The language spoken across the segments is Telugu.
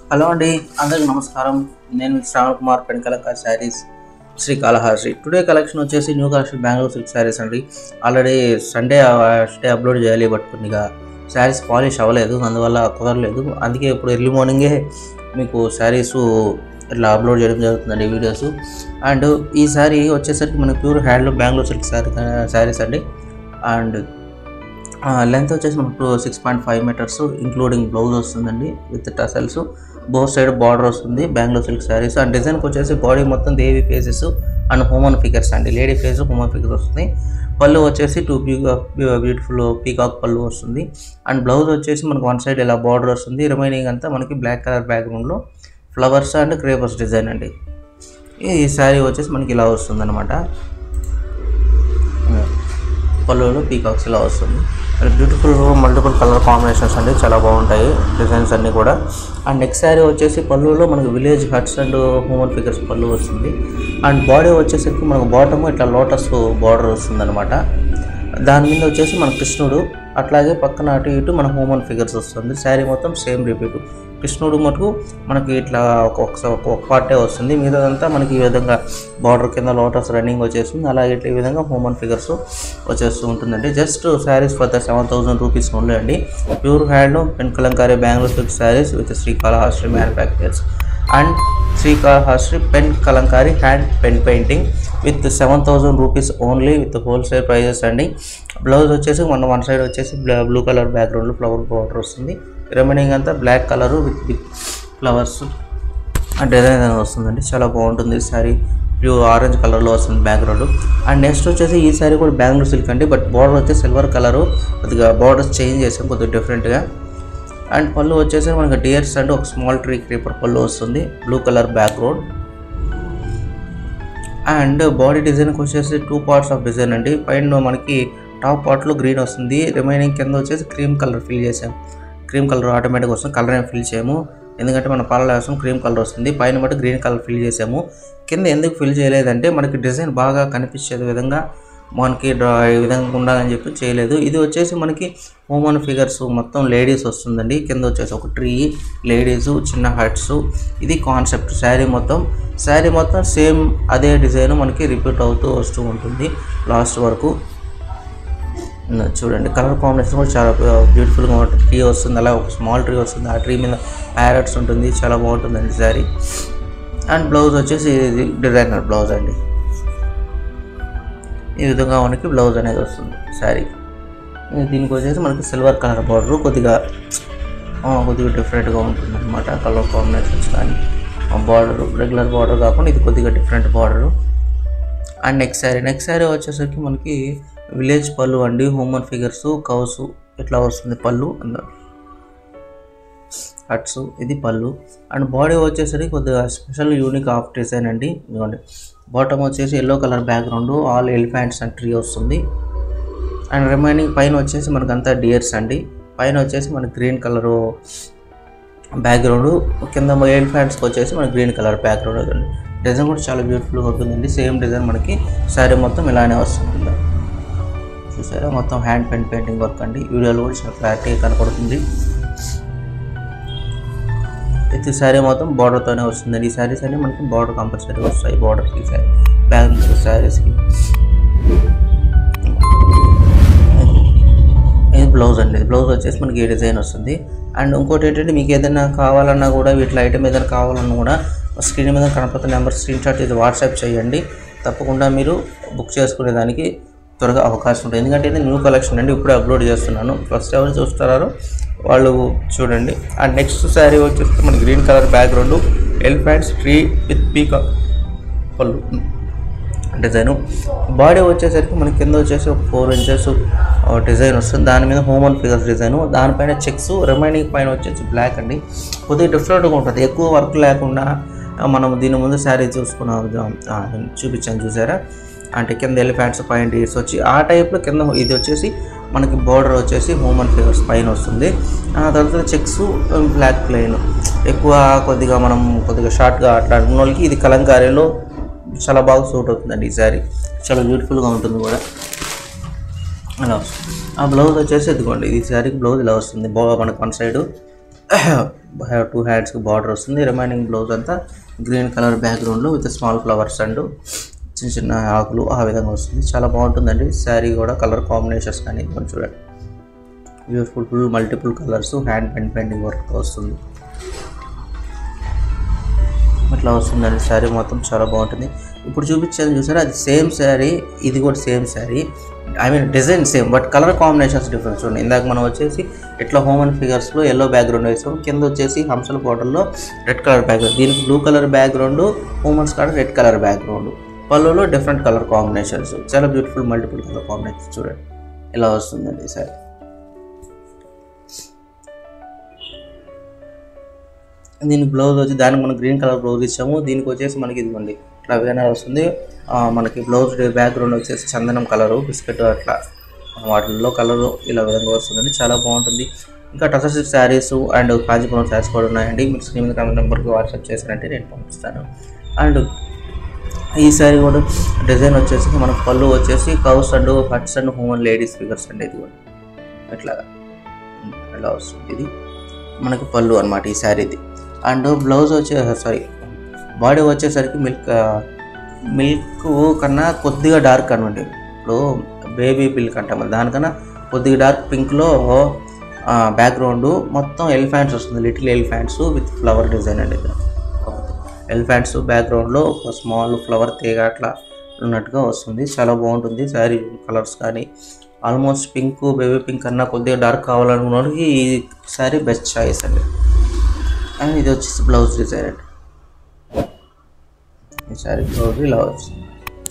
హలో అండి అందరికి నమస్కారం నేను శ్రావణ్ కుమార్ పెన్కలక శారీస్ శ్రీ కాళహాస్త్రి టుడే కలెక్షన్ వచ్చేసి new collection Bengaluru silk saris అండి ఆల్రెడీ సండే స్టే అప్లోడ్ చేయాలి బట్ కొద్దిగా శారీస్ పాలిష్ అవ్వలేదు అందువల్ల కుదరలేదు అందుకే ఇప్పుడు ఎర్లీ మార్నింగే మీకు శారీస్ ఇట్లా అప్లోడ్ చేయడం జరుగుతుందండి వీడియోస్ అండ్ ఈ శారీ వచ్చేసరికి మనకి pure handloom Bengaluru silk sari saris అండి అండ్ లెంత్ వచ్చేసి మనకు six point five metres including blouse వస్తుందండి with tassels both side border వస్తుంది బెంగళూరు సిల్క్ శారీస్ అండ్ డిజైన్కి వచ్చేసి బాడీ మొత్తం దేవి ఫేసెస్ అండ్ హ్యూమన్ ఫిగర్స్ అండి లేడీ ఫేస్ హ్యూమన్ ఫిగర్స్ వస్తుంది పళ్ళు వచ్చేసి టూ బ్యూటిఫుల్ పీకాక్ పళ్ళు వస్తుంది అండ్ బ్లౌజ్ వచ్చేసి మనకు వన్ సైడ్ ఇలా బార్డర్ వస్తుంది రిమైనింగ్ అంతా మనకి బ్లాక్ కలర్ బ్యాక్గ్రౌండ్లో ఫ్లవర్స్ అండ్ క్రేపర్స్ డిజైన్ అండి ఈ శారీ వచ్చేసి మనకి ఇలా వస్తుంది అనమాట పళ్ళులో పీకాక్స్ ఇలా వస్తుంది and beautiful multiple colour combinations అండి చాలా బాగుంటాయి డిజైన్స్ అన్నీ కూడా అండ్ నెక్స్ట్ శారీ వచ్చేసి పళ్ళులో మనకు village huts and human figures పళ్ళు వస్తుంది అండ్ బాడీ వచ్చేసరికి మనకు బాటమ్ ఇట్లా లోటస్ బార్డర్ వస్తుంది అనమాట దాని మీద వచ్చేసి మన కృష్ణుడు అట్లాగే పక్కన అటు ఇటు మన హ్యూమన్ ఫిగర్స్ వస్తుంది శారీ మొత్తం సేమ్ రిపీట్ కృష్ణుడు మటుకు మనకి ఇట్లా ఒక్కొక్క ఒక పార్టే వస్తుంది మిగతాదంతా మనకి ఈ విధంగా బార్డర్ కింద లోటస్ రన్నింగ్ వచ్చేస్తుంది అలాగే ఇట్లా ఈ విధంగా హ్యూమన్ ఫిగర్స్ వచ్చేస్తూ ఉంటుందండి just saris for the seven thousand rupees only అండి pure hand pen kalamkari Bengaluru silk saris with Srikalahasti manufactures and Srikalahasti pen kalamkari hand pen painting with seven thousand rupees only with wholesale prices అండి బ్లౌజ్ వచ్చేసి మన వన్ సైడ్ వచ్చేసి బ్లూ కలర్ బ్యాక్గ్రౌండ్లో ఫ్లవర్ బార్డర్ వస్తుంది రిమైనింగ్ అంతా black colour with big flowers design అనేది వస్తుందండి చాలా బాగుంటుంది ఈ శారీ బ్లూ ఆరెంజ్ కలర్లో వస్తుంది బ్యాక్గ్రౌండ్ అండ్ నెక్స్ట్ వచ్చేసి ఈ శారీ కూడా బెంగళూరు సిల్క్ అండి బట్ బార్డర్ వచ్చి సిల్వర్ కలర్ కొద్దిగా బార్డర్స్ చేంజ్ చేసాం కొద్దిగా డిఫరెంట్గా అండ్ పళ్ళు వచ్చేసి మనకి డియర్స్ అండ్ ఒక స్మాల్ ట్రీ క్రీపర్ పళ్ళు వస్తుంది blue colour background and body డిజైన్కి వచ్చేసి టూ పార్ట్స్ ఆఫ్ డిజైన్ అండి పైన మనకి టాప్ పార్ట్లో గ్రీన్ వస్తుంది రిమైనింగ్ కింద వచ్చేసి క్రీమ్ కలర్ ఫిల్ చేసాం క్రీమ్ కలర్ ఆటోమేటిక్ వస్తుంది కలర్ ఏం ఫిల్ చేయము ఎందుకంటే మన పాల వేసం క్రీమ్ కలర్ వస్తుంది పైన బట్టి గ్రీన్ కలర్ ఫిల్ చేసాము కింద ఎందుకు ఫిల్ చేయలేదంటే మనకి డిజైన్ బాగా కనిపించే విధంగా మనకి డ్రా ఈ విధంగా ఉండాలని చెప్పి చేయలేదు ఇది వచ్చేసి మనకి హ్యూమన్ ఫిగర్స్ మొత్తం లేడీస్ వస్తుందండి కింద వచ్చేసి ఒక ట్రీ లేడీస్ చిన్న హట్స్ ఇది కాన్సెప్ట్ శారీ మొత్తం శారీ మొత్తం సేమ్ అదే డిజైన్ మనకి రిపీట్ అవుతూ వస్తూ ఉంటుంది లాస్ట్ వరకు ఉన్న చూడండి కలర్ కాంబినేషన్ కూడా చాలా బ్యూటిఫుల్గా ఉంటుంది ట్రీ వస్తుంది అలా ఒక స్మాల్ ట్రీ వస్తుంది ఆ ట్రీ మీద ప్యారెట్స్ ఉంటుంది చాలా బాగుంటుందండి శారీ అండ్ బ్లౌజ్ వచ్చేసి ఇది డిజైనర్ బ్లౌజ్ అండి ఈ విధంగా మనకి బ్లౌజ్ అనేది వస్తుంది శారీ దీనికి వచ్చేసి మనకి సిల్వర్ కలర్ బార్డర్ కొద్దిగా ఆ, కొద్దిగా డిఫరెంట్గా ఉంటుంది అనమాట కలర్ కాంబినేషన్స్ కానీ బార్డర్ రెగ్యులర్ బార్డర్ కాకుండా ఇది కొద్దిగా different border and next sari next sari వచ్చేసరికి మనకి విలేజ్ పళ్ళు అండి హ్యూమన్ ఫిగర్స్ కౌస్ ఇట్లా వస్తుంది పళ్ళు అందులో హట్స్ ఇది పళ్ళు అండ్ బాడీ వచ్చేసరికి కొద్దిగా స్పెషల్ యూనిక్ ఆఫ్ డిజైన్ అండి ఇదిగోండి బాటమ్ వచ్చేసి yellow colour background all elephants and tree వస్తుంది అండ్ రిమైనింగ్ పైన వచ్చేసి మనకు అంతా డియర్స్ అండి పైన వచ్చేసి మనకి గ్రీన్ కలరు బ్యాక్గ్రౌండ్ కింద ఎలిఫెంట్స్కి వచ్చేసి మనకి గ్రీన్ కలర్ బ్యాక్గ్రౌండ్ అండి డిజైన్ కూడా చాలా బ్యూటిఫుల్గా ఉంటుందండి సేమ్ డిజైన్ మనకి శారీ మొత్తం ఇలానే వస్తుంది చూసారా మొత్తం హ్యాండ్ పెయింట్ పెయింటింగ్ వర్క్ అండి వీడియోలో కూడా చాలా క్లారిటీగా కనపడుతుంది ప్రతి శారీ మొత్తం బార్డర్తోనే వస్తుందండి ఈ శారీస్ అన్ని మనకి బార్డర్ కంపల్సరీ వస్తాయి బార్డర్కి శారీ బ్యాగ్ శారీస్కి ఇది బ్లౌజ్ అండి బ్లౌజ్ వచ్చేసి మనకి ఈ డిజైన్ వస్తుంది అండ్ ఇంకోటి ఏంటంటే మీకు ఏదైనా కావాలన్నా కూడా వీటిలో ఐటమ్ ఏదైనా కావాలన్నా కూడా స్క్రీన్ మీద కనపడుతున్న నెంబర్ స్క్రీన్ షాట్ ఇది వాట్సాప్ చేయండి తప్పకుండా మీరు బుక్ చేసుకునేదానికి త్వరగా అవకాశం ఉంటుంది ఎందుకంటే ఇది న్యూ కలెక్షన్ అండి ఇప్పుడే అప్లోడ్ చేస్తున్నాను ఫస్ట్ ఎవరు చూస్తున్నారో వాళ్ళు చూడండి అండ్ నెక్స్ట్ శారీ వచ్చేసి మన green colour background elephants tree with peacock పళ్ళు డిజైన్ బాడీ వచ్చేసరికి మనకి కింద వచ్చేసి ఒక ఫోర్ ఇంచెస్ డిజైన్ వస్తుంది దాని మీద హ్యూమన్ ఫిగర్స్ డిజైన్ దానిపైన చెక్స్ రిమైనింగ్ పైన వచ్చేసి బ్లాక్ అండి కొద్దిగా డిఫరెంట్గా ఉంటుంది ఎక్కువ వర్క్ లేకుండా ఆ, మనం దీని ముందు శారీ చూసుకున్నాం ఆ, చూపించాను చూసారా అంటే కింద ఎలిఫెంట్స్ పైన డీర్స్ వచ్చి ఆ టైప్లో కింద ఇది వచ్చేసి మనకి బార్డర్ వచ్చేసి హ్యూమన్ ఫిగర్స్ పైన వస్తుంది ఆ తర్వాత చెక్స్ బ్లాక్ ప్లెయిన్ ఎక్కువ కొద్దిగా మనం కొద్దిగా షార్ట్గా అట్లా అనుకున్న వాళ్ళకి ఇది కలంకారీలో చాలా బాగా సూట్ అవుతుందండి ఈ శారీ చాలా బ్యూటిఫుల్గా ఉంటుంది కూడా అలా వస్తుంది ఆ బ్లౌజ్ వచ్చేసి ఇదిగోండి ఈ శారీకి బ్లౌజ్ ఇలా వస్తుంది బాగా మనకు వన్ సైడ్ టూ హ్యాండ్స్కి బార్డర్ వస్తుంది రిమైనింగ్ బ్లౌజ్ అంతా గ్రీన్ కలర్ బ్యాక్గ్రౌండ్లో విత్ స్మాల్ ఫ్లవర్స్ అండ్ చిన్న చిన్న ఆకులు ఆ విధంగా వస్తుంది చాలా బాగుంటుందండి శారీ కూడా కలర్ కాంబినేషన్స్ కానీ కొంచెం చూడండి beautiful full multiple colours hand paint painting వర్క్తో వస్తుంది ఇట్లా వస్తుందండి శారీ మొత్తం చాలా బాగుంటుంది ఇప్పుడు చూపించాను చూసారా అది సేమ్ శారీ ఇది కూడా same sari I mean design same but colour combinations difference ఉన్నాయి ఇందాక మనం వచ్చేసి ఇట్లా హోమన్ ఫిగర్స్లో ఎల్లో బ్యాక్గ్రౌండ్ వేసాం కింద వచ్చేసి హంసల బార్డర్లో రెడ్ కలర్ బ్యాక్గ్రౌండ్ దీనికి బ్లూ కలర్ బ్యాక్గ్రౌండ్ హోమన్స్ కాడ రెడ్ కలర్ బ్యాక్గ్రౌండ్ పళ్ళులో డిఫరెంట్ కలర్ కాంబినేషన్స్ చాలా బ్యూటిఫుల్ మల్టిపుల్ కలర్ కాంబినేషన్స్ చూడండి ఇలా వస్తుందండి ఈ శారీ దీనికి బ్లౌజ్ వచ్చి దానికి మనం గ్రీన్ కలర్ బ్లౌజ్ ఇచ్చాము దీనికి వచ్చేసి మనకి ఇదిగోండి ఇట్లా వేరే వస్తుంది ఆ, మనకి బ్లౌజ్ బ్యాక్గ్రౌండ్ వచ్చేసి చందనం కలరు బిస్కెట్ అట్లా వాటిల్లో కలరు ఇలా విధంగా వస్తుందండి చాలా బాగుంటుంది ఇంకా టసస్ శారీస్ అండ్ కాంచీపురం శారీస్ కూడా ఉన్నాయండి మీరు స్క్రీన్ మీద కామెంట్ నెంబర్కి వాట్సాప్ చేశారంటే నేను పంపిస్తాను అండ్ ఈ శారీ కూడా డిజైన్ వచ్చేసి మనకు పళ్ళు వచ్చేసి cows and huts and human ladies figures అండి ఇది కూడా ఇట్లాగా ఇలా వస్తుంది ఇది మనకి పళ్ళు అనమాట ఈ శారీది అండ్ బ్లౌజ్ వచ్చే సారీ బాడీ వచ్చేసరికి మిల్క్ మిల్క్ కన్నా కొద్దిగా డార్క్ అనమాట ఇప్పుడు బేబీ పిల్క్ అంటాం కదా, దానికన్నా కొద్దిగా డార్క్ పింక్లో బ్యాక్గ్రౌండ్ మొత్తం ఎలిఫెంట్స్ వస్తుంది little elephants with flower design అండి ఇది ఎలిఫెంట్స్ బ్యాక్గ్రౌండ్లో ఒక స్మాల్ ఫ్లవర్ తీగ అట్లా ఉన్నట్టుగా వస్తుంది చాలా బాగుంటుంది శారీ కలర్స్ కానీ ఆల్మోస్ట్ పింక్ బేబీ పింక్ కన్నా కొద్దిగా డార్క్ కావాలనుకున్నవాడికి ఈ శారీ బెస్ట్ చాయిస్ అండి అండ్ ఇది వచ్చేసి బ్లౌజ్ డిజైన్ అండి ఈ శారీ బ్లౌజ్ ఇలా వచ్చింది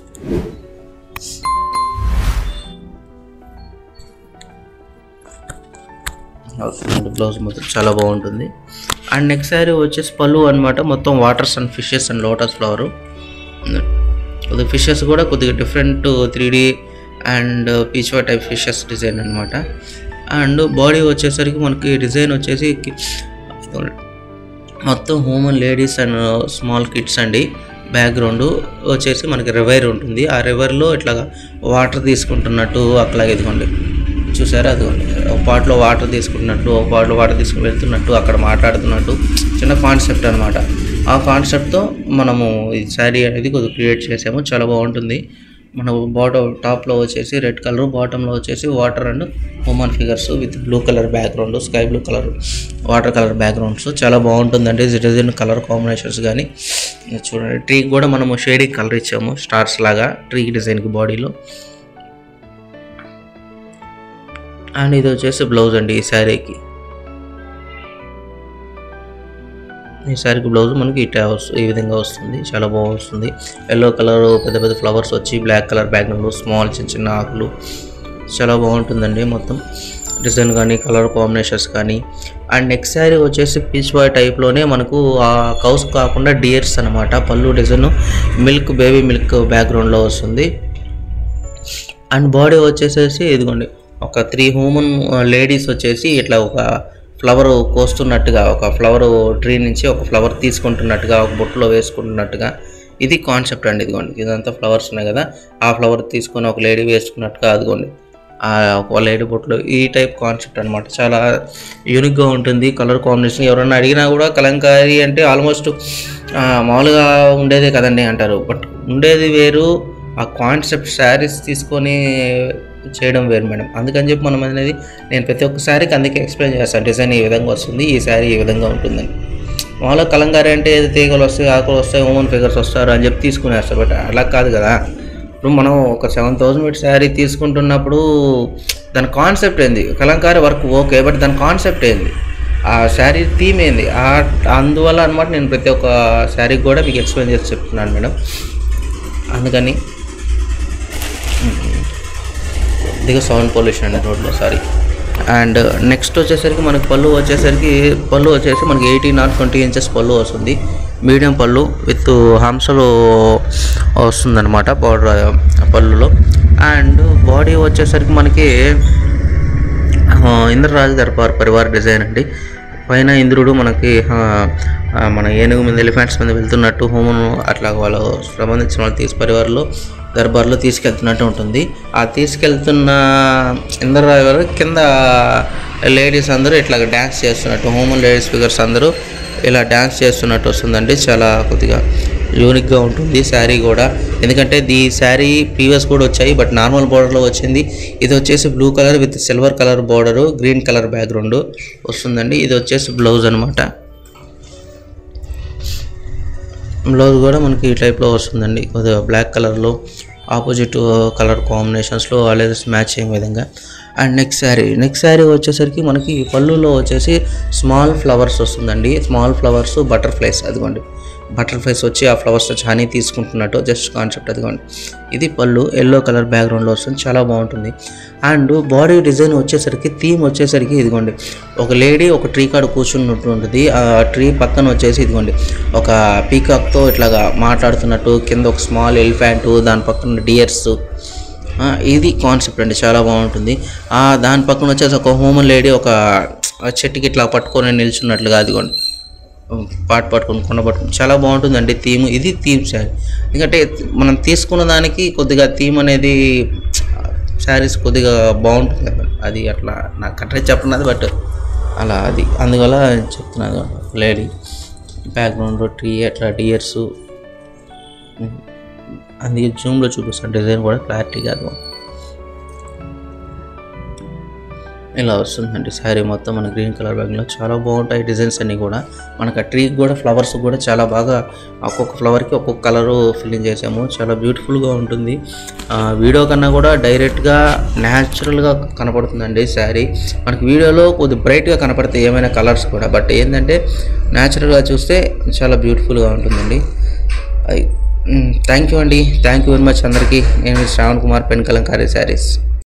వస్తుంది బ్లౌజ్ మొత్తం చాలా బాగుంటుంది అండ్ నెక్స్ట్ శారీ వచ్చేసి పళ్ళు అనమాట మొత్తం waters and fishes and lotus flower అది ఫిషెస్ కూడా కొద్దిగా different three D and pichwai type fishes design అనమాట అండ్ బాడీ వచ్చేసరికి మనకి డిజైన్ వచ్చేసి కి- మొత్తం human ladies and small kids అండి బ్యాక్గ్రౌండ్ వచ్చేసి మనకి రివైర్ ఉంటుంది ఆ రివర్లో ఇట్లా వాటర్ తీసుకుంటున్నట్టు అట్లా ఇదిగోండి చూసారా అదిగోండి ఒక పాటలో వాటర్ తీసుకుంటున్నట్టు ఒక పాటలో వాటర్ తీసుకుని వెళ్తున్నట్టు అక్కడ మాట్లాడుతున్నట్టు చిన్న కాన్సెప్ట్ అనమాట ఆ కాన్సెప్ట్తో మనము ఈ శారీ అనేది కొద్దిగా క్రియేట్ చేసాము చాలా బాగుంటుంది మన బాటమ్ టాప్లో వచ్చేసి రెడ్ కలర్ బాటంలో వచ్చేసి water and human figures with blue colour background sky blue colour water colour backgrounds చాలా బాగుంటుందండి డిజైన్ కలర్ కాంబినేషన్స్ కానీ ఇది చూడండి ట్రీకి కూడా మనము షేడింగ్ కలర్ ఇచ్చాము స్టార్స్ లాగా ట్రీ డిజైన్కి బాడీలో అండ్ ఇది వచ్చేసి బ్లౌజ్ అండి ఈ శారీకి ఈ శారీకి బ్లౌజ్ మనకి ఇట్లా వస్తు- ఈ విధంగా వస్తుంది చాలా బాగా వస్తుంది ఎల్లో కలర్ పెద్ద పెద్ద ఫ్లవర్స్ వచ్చి బ్లాక్ కలర్ బ్యాక్గ్రౌండ్ స్మాల్ చిన్న చిన్న ఆకులు చాలా బాగుంటుందండి మొత్తం డిజైన్ కానీ కలర్ కాంబినేషన్స్ కానీ అండ్ నెక్స్ట్ శారీ వచ్చేసి పీచ్ బాయ్ టైప్లోనే మనకు ఆ కౌస్ కాకుండా డియర్స్ అనమాట పళ్ళు డిజైన్ మిల్క్ బేబీ మిల్క్ బ్యాక్గ్రౌండ్లో వస్తుంది అండ్ బాడీ వచ్చేసేసి ఇదిగోండి ఒక త్రీ హ్యూమన్ లేడీస్ వచ్చేసి ఇట్లా ఒక ఫ్లవర్ కోస్తున్నట్టుగా ఒక ఫ్లవర్ ట్రీ నుంచి ఒక ఫ్లవర్ తీసుకుంటున్నట్టుగా ఒక బొట్టులో వేసుకుంటున్నట్టుగా ఇది కాన్సెప్ట్ అండి ఇదిగోండి ఇదంతా ఫ్లవర్స్ ఉన్నాయి కదా ఆ ఫ్లవర్ తీసుకొని ఒక లేడీ వేసుకున్నట్టుగా అదిగోండి ఆ ఒక లేడీ బొట్టులో ఈ టైప్ కాన్సెప్ట్ అనమాట చాలా యూనిక్గా ఉంటుంది కలర్ కాంబినేషన్ ఎవరైనా అడిగినా కూడా కలంకారీ అంటే ఆల్మోస్ట్ మామూలుగా ఉండేదే కదండి అంటారు బట్ ఉండేది వేరు ఆ కాన్సెప్ట్ శారీస్ తీసుకొని చేయడం వేరు మేడం అందుకని చెప్పి మనం అనేది నేను ప్రతి ఒక్క శారీకి అందుకే ఎక్స్ప్లెయిన్ చేస్తాను డిజైన్ ఈ విధంగా వస్తుంది ఈ శారీ ఈ విధంగా ఉంటుందని మామూలుగా కలంకారీ అంటే ఏదో తీగలు వస్తాయి ఆకులు వస్తాయి ఉమెన్ ఫిగర్స్ వస్తారు అని చెప్పి తీసుకునేస్తారు బట్ అలా కాదు కదా ఇప్పుడు మనం ఒక సెవెన్ థౌసండ్ మీటర్ శారీ తీసుకుంటున్నప్పుడు దాని కాన్సెప్ట్ ఏంది కలంకారీ వర్క్ ఓకే బట్ దాని కాన్సెప్ట్ ఏంది ఆ శారీ థీమ్ ఏంది ఆ అందువల్ల అనమాట నేను ప్రతి ఒక్క శారీకి కూడా మీకు ఎక్స్ప్లెయిన్ చేసి చెప్తున్నాను మేడం అందుకని దిగ సౌండ్ పొల్యూషన్ అండి రోడ్లో సారీ అండ్ నెక్స్ట్ వచ్చేసరికి మనకి పళ్ళు వచ్చేసరికి పళ్ళు వచ్చేసి మనకి ఎయిటీన్ ఆర్ ట్వంటీ ఇంచెస్ పళ్ళు వస్తుంది మీడియం పళ్ళు విత్ హంసలు వస్తుందన్నమాట పౌడర్ పళ్ళులో అండ్ బాడీ వచ్చేసరికి మనకి ఆ, ఇంద్రరాజు దర్బార్ పరివార్ డిజైన్ అండి పైన ఇంద్రుడు మనకి ఆ, ఆ, మన ఏనుగు మీద ఎలిఫెంట్స్ మీద వెళ్తున్నట్టు హోమను అట్లా వాళ్ళు సంబంధించిన వాళ్ళు తీసి పరివార్లో దర్బార్లో తీసుకెళ్తున్నట్టు ఉంటుంది ఆ తీసుకెళ్తున్న ఇంద్రరాజు గారు కింద లేడీస్ అందరూ ఇట్లా డ్యాన్స్ చేస్తున్నట్టు హ్యూమన్ లేడీస్ ఫిగర్స్ అందరూ ఇలా డ్యాన్స్ చేస్తున్నట్టు వస్తుందండి చాలా కొద్దిగా యూనిక్గా ఉంటుంది శారీ కూడా ఎందుకంటే ఈ శారీ ప్రీవియస్ కూడా వచ్చాయి బట్ నార్మల్ బోర్డర్లో వచ్చింది ఇది వచ్చేసి blue colour with silver colour border green colour background వస్తుందండి ఇది వచ్చేసి బ్లౌజ్ అనమాట బ్లౌజ్ కూడా మనకి ఈ టైప్లో వస్తుందండి కొద్దిగా బ్లాక్ కలర్లో ఆపోజిట్ కలర్ కాంబినేషన్స్లో లేదా మ్యాచింగ్ విధంగా and next sari next sari వచ్చేసరికి మనకి పళ్ళులో వచ్చేసి స్మాల్ ఫ్లవర్స్ వస్తుందండి స్మాల్ ఫ్లవర్స్ బటర్ఫ్లైస్ అదిగోండి బటర్ఫ్లైస్ వచ్చి ఆ ఫ్లవర్స్ వచ్చి హనీ తీసుకుంటున్నట్టు జస్ట్ కాన్సెప్ట్ అదిగోండి ఇది పళ్ళు ఎల్లో కలర్ బ్యాక్గ్రౌండ్లో వస్తుంది చాలా బాగుంటుంది అండ్ బాడీ డిజైన్ వచ్చేసరికి థీమ్ వచ్చేసరికి ఇదిగోండి ఒక లేడీ ఒక ట్రీ కాడ కూర్చున్నట్టు ఉంటుంది ఆ ట్రీ పక్కన వచ్చేసి ఇదిగోండి ఒక పీకాక్తో ఇట్లాగా మాట్లాడుతున్నట్టు కింద ఒక స్మాల్ ఎలిఫెంట్ దాని పక్కన డియర్స్ ఇది కాన్సెప్ట్ అండి చాలా బాగుంటుంది ఆ దాని పక్కన వచ్చేసి ఒక హ్యూమన్ లేడీ ఒక చెట్టుకి ఇట్లా పట్టుకొని నిల్చున్నట్లుగా అదిగోండి పాట పట్టుకొని కొండ పట్టుకొని చాలా బాగుంటుందండి థీమ్ ఇది థీమ్ శారీ ఎందుకంటే మనం తీసుకున్న దానికి కొద్దిగా థీమ్ అనేది శారీస్ కొద్దిగా బాగుంటుంది కదా అది అట్లా నాకు కరెక్ట్గా చెప్పనది బట్ అలా అది అందువల్ల చెప్తున్నాను లేడీ బ్యాక్గ్రౌండ్ ట్రీ అట్లా డియర్స్ అందుకే జూమ్లో చూపిస్తాను డిజైన్ కూడా క్లారిటీగా అది ఇలా వస్తుందండి శారీ మొత్తం మన గ్రీన్ కలర్ బ్యాగ్లో చాలా బాగుంటాయి డిజైన్స్ అన్నీ కూడా మనకు ఆ ట్రీకి కూడా ఫ్లవర్స్ కూడా చాలా బాగా ఒక్కొక్క ఫ్లవర్కి ఒక్కొక్క కలరు ఫిల్లింగ్ చేసాము చాలా బ్యూటిఫుల్గా ఉంటుంది ఆ, వీడియో కన్నా కూడా డైరెక్ట్గా న్యాచురల్గా కనపడుతుందండి శారీ మనకి వీడియోలో కొద్ది బ్రైట్గా కనపడతాయి ఏమైనా కలర్స్ కూడా బట్ ఏంటంటే న్యాచురల్గా చూస్తే చాలా బ్యూటిఫుల్గా ఉంటుందండి థ్యాంక్ యూ అండి థ్యాంక్ యూ వెరీ మచ్ అందరికీ నేను మీ శ్రావణ్ కుమార్ పెన్ కలంకారీ శారీస్